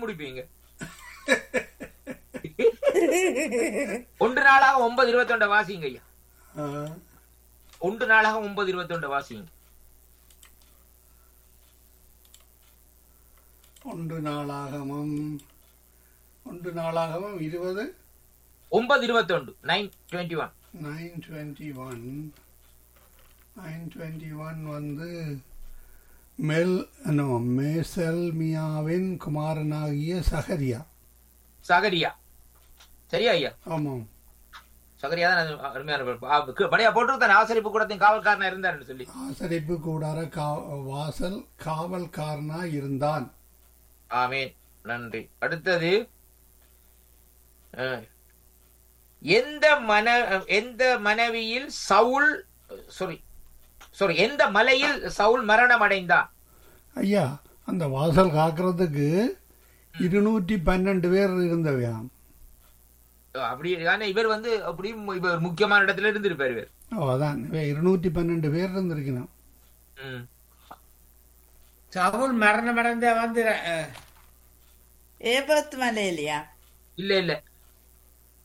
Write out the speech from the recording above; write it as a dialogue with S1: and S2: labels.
S1: முடிப்பீங்க ஒன்று நாளாக ஒன்பது இருபத்தொண்ட வாசிங்க ஐயா
S2: ஆ,
S1: ஒன்று நாளாக ஒன்பது இருபத்தொண்ட வாசிங்க
S2: ஒன்று நாளாகமம் ஒன்று நாளாகமம் இருபது
S1: ஒன்பது இருபத்தொண்டு nine twenty one
S2: nine twenty one nine twenty one வந்து மெல் நோ மேசல்மியாவின் குமாரனாகிய சகரியா
S1: சகரியா சரியா ஐயா
S2: ஆமாம்
S1: சகரியா தான் அது அருமையான பேர். ஆ, கு- படையா போட்டிருக்கான ஆசரிப்பு கூடத்தின் காவல்காரனா இருந்தாருன்னு சொல்லி
S2: ஆசரிப்பு கூடார கா வாசல் காவல்காரனா இருந்தான்
S1: ஆமீன் நன்றி அடுத்தது அஹ், எந்த மன எந்த மனைவியில் சவுல் சாரி சாரி எந்த மலையில் சவுல் மரணம் அடைந்தான்
S2: ஐயா அந்த வாசல் காக்கிறதுக்கு இருநூற்றி பன்னெண்டு பேர் இருந்தவையாம்
S1: அப்படி ஆனா இவர் வந்து அப்படி இவர் முக்கியமான இடத்துல இருந்திருப்பார் இவர்
S2: ஓ அதான் இருநூற்றி பன்னெண்டு பேர் இருந்திருக்கணும்
S1: ம்.
S3: சவுல் மரணம் அடைந்த வந்து அஹ்,
S4: ஏபத் மலையிலையா
S1: இல்ல இல்ல